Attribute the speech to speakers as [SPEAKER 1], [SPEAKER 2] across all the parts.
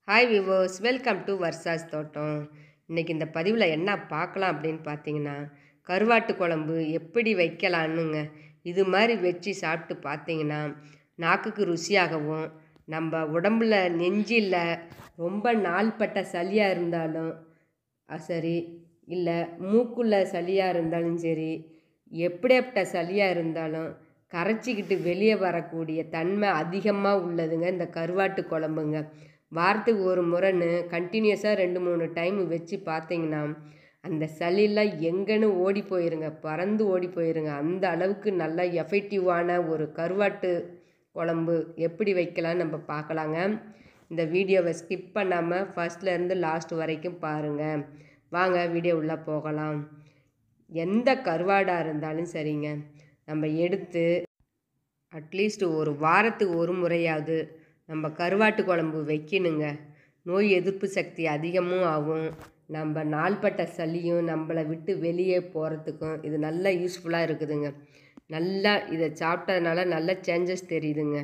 [SPEAKER 1] hi விவோஸ் welcome to வர்சாஸ் தோட்டம் இன்றைக்கி இந்த பதிவில் என்ன பார்க்கலாம் அப்படின்னு பார்த்தீங்கன்னா கருவாட்டு குழம்பு எப்படி வைக்கலான்னுங்க இது மாதிரி வச்சு சாப்பிட்டு பார்த்தீங்கன்னா நாக்குக்கு ருசியாகவும் நம்ம உடம்புல நெஞ்சில் ரொம்ப நாள்பட்ட சளியாக இருந்தாலும் அஹ், சரி இல்லை மூக்குள்ள சளியாக இருந்தாலும் சரி எப்படியாப்பட்ட சளியாக இருந்தாலும் கரைச்சிக்கிட்டு வெளியே வரக்கூடிய தன்மை அதிகமாக உள்ளதுங்க இந்த கருவாட்டு குழம்புங்க வாரத்துக்கு ஒரு முறைன்னு கண்டினியூஸாக ரெண்டு மூணு டைம் வச்சு பார்த்தீங்கன்னா அந்த சளியெல்லாம் எங்கன்னு ஓடி போயிருங்க பறந்து ஓடி போயிருங்க அந்த அளவுக்கு நல்ல எஃபெக்டிவான ஒரு கருவாட்டு குழம்பு எப்படி வைக்கலாம்னு நம்ம பார்க்கலாங்க இந்த வீடியோவை ஸ்கிப் பண்ணாமல் ஃபர்ஸ்ட்லேருந்து லாஸ்ட் வரைக்கும் பாருங்கள் வாங்க வீடியோ உள்ளே போகலாம் எந்த கருவாடாக இருந்தாலும் சரிங்க நம்ம எடுத்து அட்லீஸ்ட் ஒரு வாரத்துக்கு ஒரு முறையாவது நம்ம கருவாட்டு குழம்பு வைக்கணுங்க நோய் எதிர்ப்பு சக்தி அதிகமும் ஆகும் நம்ம நாள்பட்ட சளியும் நம்மளை விட்டு வெளியே போகிறதுக்கும் இது நல்லா யூஸ்ஃபுல்லாக இருக்குதுங்க நல்லா இதை சாப்பிட்டதுனால நல்ல சேஞ்சஸ் தெரியுதுங்க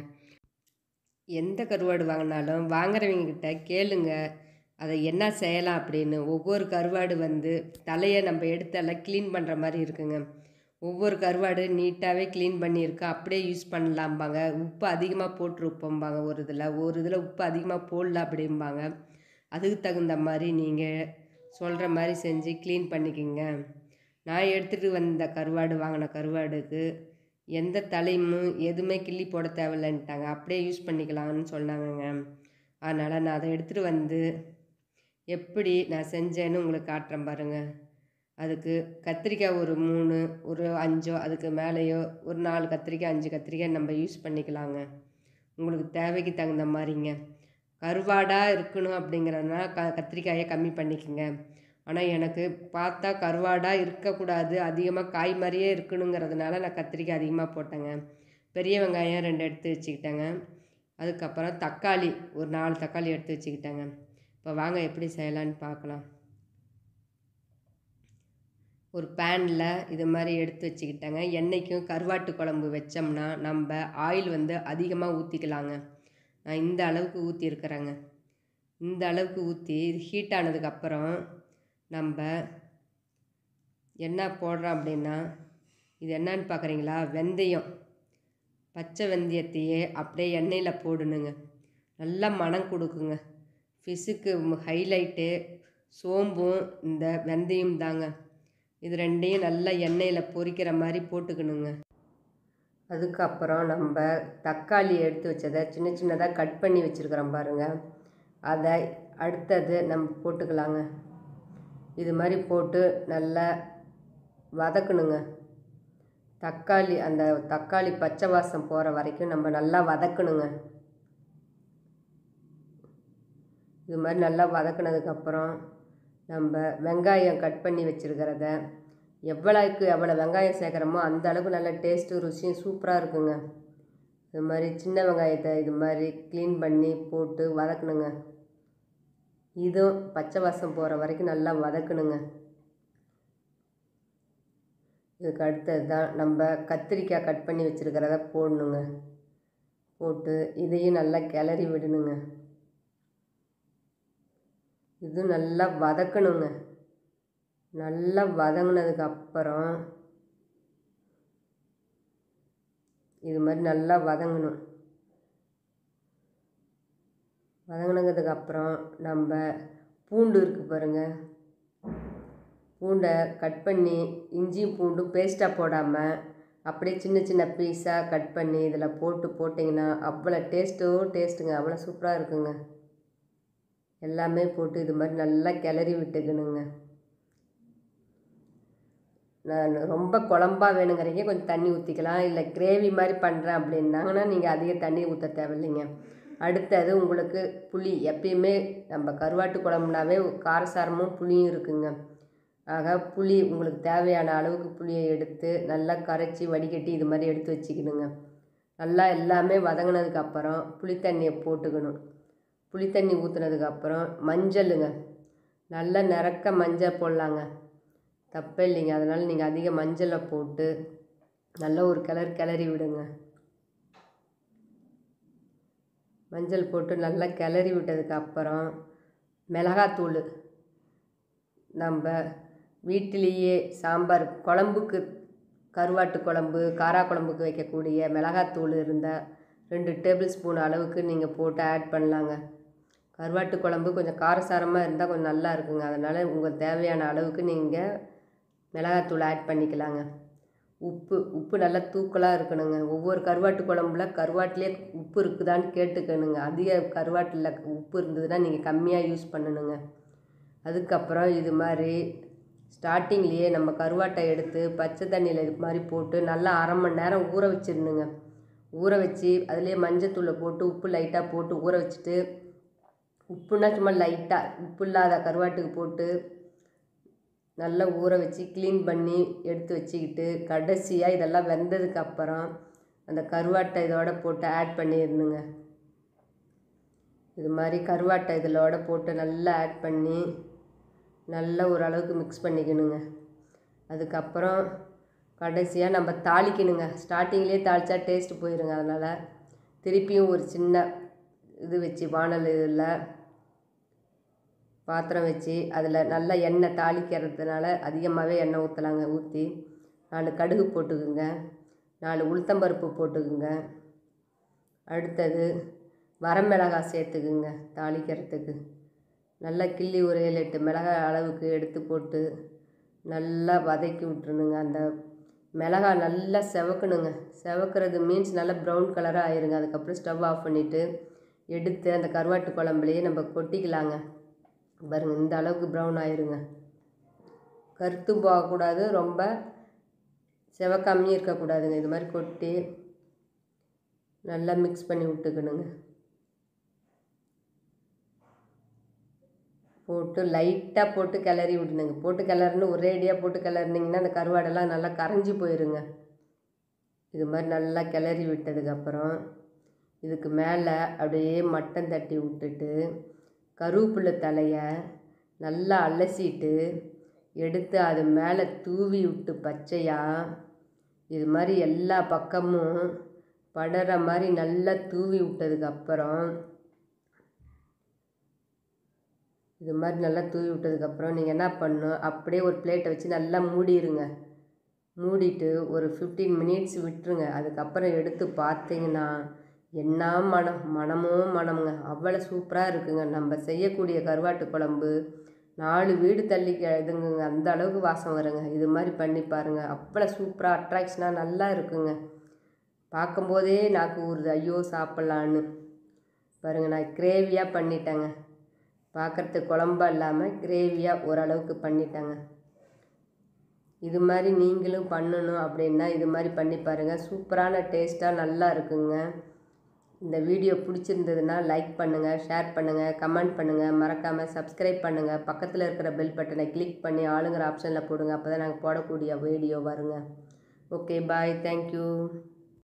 [SPEAKER 1] எந்த கருவாடு வாங்கினாலும் வாங்குறவங்க கிட்ட கேளுங்க அதை என்ன செய்யலாம் அப்படின்னு ஒவ்வொரு கருவாடு வந்து தலையை நம்ம எடுத்து எல்லாம் க்ளீன் பண்ணுற மாதிரி இருக்குங்க ஒவ்வொரு கருவாடு நீட்டாகவே க்ளீன் பண்ணியிருக்கா அப்படியே யூஸ் பண்ணலாம்பாங்க உப்பு அதிகமாக போட்டிருப்போம்பாங்க ஒரு இதில் ஒரு இதில் உப்பு அதிகமாக போடல அப்படிம்பாங்க அதுக்கு தகுந்த மாதிரி நீங்கள் சொல்கிற மாதிரி செஞ்சு க்ளீன் பண்ணிக்கோங்க நான் எடுத்துகிட்டு வந்த கருவாடு வாங்கின கருவாடுக்கு எந்த தலையும் எதுவுமே கிள்ளி போட தேவையில்லைன்ட்டாங்க அப்படியே யூஸ் பண்ணிக்கலாம்னு சொன்னாங்கங்க அதனால் நான் அதை எடுத்துகிட்டு வந்து எப்படி நான் செஞ்சேன்னு உங்களுக்கு காட்டுறேன் பாருங்கள் அதுக்கு கத்திரிக்காய் ஒரு மூணு ஒரு அஞ்சோ அதுக்கு மேலேயோ ஒரு நாலு கத்திரிக்காய் அஞ்சு கத்திரிக்காய் நம்ம யூஸ் பண்ணிக்கலாங்க உங்களுக்கு தேவைக்கு தகுந்த மாதிரிங்க கருவாடாக இருக்கணும் அப்படிங்கிறதுனால க கத்திரிக்காயை கம்மி பண்ணிக்கோங்க ஆனால் எனக்கு பார்த்தா கருவாடாக இருக்கக்கூடாது அதிகமாக காய் மாதிரியே இருக்கணுங்கிறதுனால நான் கத்திரிக்காய் அதிகமாக போட்டேங்க பெரிய வெங்காயம் ரெண்டு எடுத்து வச்சுக்கிட்டேங்க அதுக்கப்புறம் தக்காளி ஒரு நாலு தக்காளி எடுத்து வச்சுக்கிட்டேங்க இப்போ வாங்க எப்படி செய்யலான்னு பார்க்கலாம் ஒரு பேனில் இது மாதிரி எடுத்து வச்சுக்கிட்டேங்க எண்ணெய்க்கும் கருவாட்டு குழம்பு வச்சோம்னா நம்ம ஆயில் வந்து அதிகமாக ஊற்றிக்கலாங்க நான் இந்த அளவுக்கு ஊற்றிருக்கிறேங்க இந்த அளவுக்கு ஊற்றி இது ஹீட் ஆனதுக்கப்புறம் நம்ம என்ன போடுறோம் அப்படின்னா இது என்னன்னு பார்க்குறீங்களா வெந்தயம் பச்சை வெந்தயத்தையே அப்படியே எண்ணெயில் போடணுங்க நல்லா மனம் கொடுக்குங்க ஃபிஷ்ஷுக்கு ஹைலைட்டு சோம்பும் இந்த வெந்தயம் தாங்க இது ரெண்டையும் நல்லா எண்ணெயில் பொரிக்கிற மாதிரி போட்டுக்கணுங்க அதுக்கப்புறம் நம்ம தக்காளி எடுத்து வச்சதை சின்ன சின்னதாக கட் பண்ணி வச்சுருக்கிறோம் பாருங்கள் அதை அடுத்தது நம்ம போட்டுக்கலாங்க இது மாதிரி போட்டு நல்லா வதக்கணுங்க தக்காளி அந்த தக்காளி பச்சை வாசம் போகிற வரைக்கும் நம்ம நல்லா வதக்கணுங்க இது மாதிரி நல்லா வதக்குனதுக்கப்புறம் நம்ம வெங்காயம் கட் பண்ணி வச்சுருக்கிறத எவ்வளோக்கு எவ்வளோ வெங்காயம் சேர்க்குறோமோ அந்த அளவுக்கு நல்ல டேஸ்ட்டு ருசியும் சூப்பராக இருக்குங்க இது மாதிரி சின்ன வெங்காயத்தை இது மாதிரி க்ளீன் பண்ணி போட்டு வதக்கணுங்க இதுவும் பச்சை வாசம் போகிற வரைக்கும் நல்லா வதக்கணுங்க இதுக்கு அடுத்தது தான் நம்ம கத்திரிக்காய் கட் பண்ணி வச்சுருக்கிறத போடணுங்க போட்டு இதையும் நல்லா கிளறி விடணுங்க இது நல்லா வதக்கணுங்க நல்லா வதங்கினதுக்கு அப்புறம் இது மாதிரி நல்லா வதங்கணும் வதங்கினதுக்கு அப்புறம் நம்ம பூண்டு இருக்குது பாருங்கள் பூண்டை கட் பண்ணி இஞ்சியும் பூண்டும் பேஸ்ட்டாக போடாமல் அப்படியே சின்ன சின்ன பீஸாக கட் பண்ணி இதில் போட்டு போட்டிங்கன்னா அவ்வளோ டேஸ்ட்டோ டேஸ்ட்டுங்க அவ்வளோ சூப்பராக இருக்குங்க எல்லாமே போட்டு இது மாதிரி நல்லா கிளறி விட்டுக்கணுங்க நான் ரொம்ப குழம்பா வேணுங்கிறீங்க கொஞ்சம் தண்ணி ஊற்றிக்கலாம் இல்லை கிரேவி மாதிரி பண்ணுறேன் அப்படின்னாங்கன்னா நீங்கள் அதிக தண்ணி ஊற்ற தேவையில்லைங்க அடுத்தது உங்களுக்கு புளி எப்பயுமே நம்ம கருவாட்டு குழம்புனாவே காரசாரமும் புளியும் இருக்குங்க ஆக புளி உங்களுக்கு தேவையான அளவுக்கு புளியை எடுத்து நல்லா கரைச்சி வடிகட்டி இது மாதிரி எடுத்து வச்சுக்கணுங்க நல்லா எல்லாமே வதங்கினதுக்கு அப்புறம் புளி தண்ணியை போட்டுக்கணும் புளி தண்ணி ஊற்றுனதுக்கப்புறம் மஞ்சளுங்க நல்லா நிறக்க மஞ்சள் போடலாங்க தப்பே இல்லைங்க அதனால் நீங்கள் அதிக மஞ்சளை போட்டு நல்ல ஒரு கிளறு கிளறி விடுங்க மஞ்சள் போட்டு நல்லா கிளறி விட்டதுக்கு அப்புறம் மிளகாத்தூள் நம்ம வீட்டிலேயே சாம்பார் குழம்புக்கு கருவாட்டு குழம்பு காரா குழம்புக்கு வைக்கக்கூடிய மிளகாத்தூள் இருந்தால் ரெண்டு டேபிள் ஸ்பூன் அளவுக்கு நீங்கள் போட்டு ஆட் பண்ணலாங்க கருவாட்டு குழம்பு கொஞ்சம் காரசாரமாக இருந்தால் கொஞ்சம் நல்லா இருக்குங்க அதனால் உங்கள் தேவையான அளவுக்கு நீங்கள் மிளகாத்தூள் ஆட் பண்ணிக்கலாங்க உப்பு உப்பு நல்லா தூக்கலாக இருக்கணுங்க ஒவ்வொரு கருவாட்டு குழம்புல கருவாட்டிலே உப்பு இருக்குதான்னு கேட்டுக்கணுங்க அதிக கருவாட்டில் உப்பு இருந்ததுன்னா நீங்கள் கம்மியாக யூஸ் பண்ணணுங்க அதுக்கப்புறம் இது மாதிரி ஸ்டார்டிங்லேயே நம்ம கருவாட்டை எடுத்து பச்சை தண்ணியில் இது மாதிரி போட்டு நல்லா அரை மணி நேரம் ஊற வச்சிடணுங்க ஊற வச்சு அதுலேயே மஞ்சத்தூளை போட்டு உப்பு லைட்டாக போட்டு ஊற வச்சுட்டு உப்புனா சும்மா லைட்டாக உப்பு இல்லாத கருவாட்டுக்கு போட்டு நல்லா ஊற வச்சு க்ளீன் பண்ணி எடுத்து வச்சுக்கிட்டு கடைசியாக இதெல்லாம் வெந்ததுக்கு அப்புறம் அந்த கருவாட்டை இதோட போட்டு ஆட் பண்ணிடணுங்க இது மாதிரி கருவாட்டை இதிலோட போட்டு நல்லா ஆட் பண்ணி நல்லா ஓரளவுக்கு மிக்ஸ் பண்ணிக்கணுங்க அதுக்கப்புறம் கடைசியாக நம்ம தாளிக்கணுங்க ஸ்டார்டிங்லேயே தாளித்தா டேஸ்ட்டு போயிடுங்க அதனால் திருப்பியும் ஒரு சின்ன இது வச்சு வானல் இதில் பாத்திரம் வச்சு அதில் நல்லா எண்ணெய் தாளிக்கிறதுனால அதிகமாகவே எண்ணெய் ஊற்றலாங்க ஊற்றி நாலு கடுகு போட்டுக்குங்க நாலு உளுத்தம்பருப்பு போட்டுக்குங்க அடுத்தது வரமிளகாய் சேர்த்துக்குங்க தாளிக்கிறதுக்கு நல்லா கிள்ளி ஒரு ஏழு எட்டு மிளகாய் அளவுக்கு எடுத்து போட்டு நல்லா வதக்கி விட்ருணுங்க அந்த மிளகாய் நல்லா செவக்கணுங்க செவக்கிறது மீன்ஸ் நல்லா ப்ரௌன் கலராக ஆயிருங்க அதுக்கப்புறம் ஸ்டவ் ஆஃப் பண்ணிவிட்டு எடுத்து அந்த கருவாட்டு குழம்புலையே நம்ம கொட்டிக்கலாங்க பாருங்க இந்த அளவுக்கு ப்ரௌன் ஆயிருங்க கருத்தும் போகக்கூடாது ரொம்ப செவக்காமையும் இருக்கக்கூடாதுங்க இது மாதிரி கொட்டி நல்லா மிக்ஸ் பண்ணி விட்டுக்கணுங்க போட்டு லைட்டாக போட்டு கிளறி விடணுங்க போட்டு கிளறுன்னு ஒரேடியாக போட்டு கிளறினீங்கன்னா அந்த கருவாடெல்லாம் நல்லா கரைஞ்சி போயிருங்க இது மாதிரி நல்லா கிளறி விட்டதுக்கப்புறம் இதுக்கு மேலே அப்படியே மட்டன் தட்டி விட்டுட்டு கருவேப்பிலை தலையை நல்லா அலசிட்டு எடுத்து அது மேலே தூவி விட்டு பச்சையாக இது மாதிரி எல்லா பக்கமும் படுற மாதிரி நல்லா தூவி விட்டதுக்கப்புறம் இது மாதிரி நல்லா தூவி விட்டதுக்கப்புறம் நீங்கள் என்ன பண்ணணும் அப்படியே ஒரு பிளேட்டை வச்சு நல்லா மூடிடுங்க மூடிட்டு ஒரு ஃபிஃப்டீன் மினிட்ஸ் விட்டுருங்க அதுக்கப்புறம் எடுத்து பார்த்தீங்கன்னா என்ன மனம் மனமோ மனமுங்க அவ்வளோ சூப்பராக இருக்குங்க நம்ம செய்யக்கூடிய கருவாட்டு குழம்பு நாலு வீடு தள்ளி இதுங்குங்க அந்த அளவுக்கு வாசம் வருங்க இது மாதிரி பண்ணி பாருங்கள் அவ்வளோ சூப்பராக அட்ராக்ஷனாக நல்லா இருக்குங்க பார்க்கும்போதே நாக்கு ஊறுது ஐயோ சாப்பிட்லான்னு பாருங்கள் நான் கிரேவியாக பண்ணிட்டேங்க பார்க்குறதுக்கு குழம்பா இல்லாமல் கிரேவியாக ஓரளவுக்கு பண்ணிட்டேங்க இது மாதிரி நீங்களும் பண்ணணும் அப்படின்னா இது மாதிரி பண்ணி பாருங்கள் சூப்பரான டேஸ்ட்டாக நல்லா இருக்குங்க இந்த வீடியோ பிடிச்சிருந்ததுன்னா லைக் பண்ணுங்கள் ஷேர் பண்ணுங்கள் கமெண்ட் பண்ணுங்கள் மறக்காமல் சப்ஸ்கிரைப் பண்ணுங்கள் பக்கத்தில் இருக்கிற பெல் பட்டனை கிளிக் பண்ணி ஆளுங்கிற ஆப்ஷனில் போடுங்க அப்போ தான் நாங்கள் போடக்கூடிய வீடியோ வருங்க ஓகே பாய் தேங்க்யூ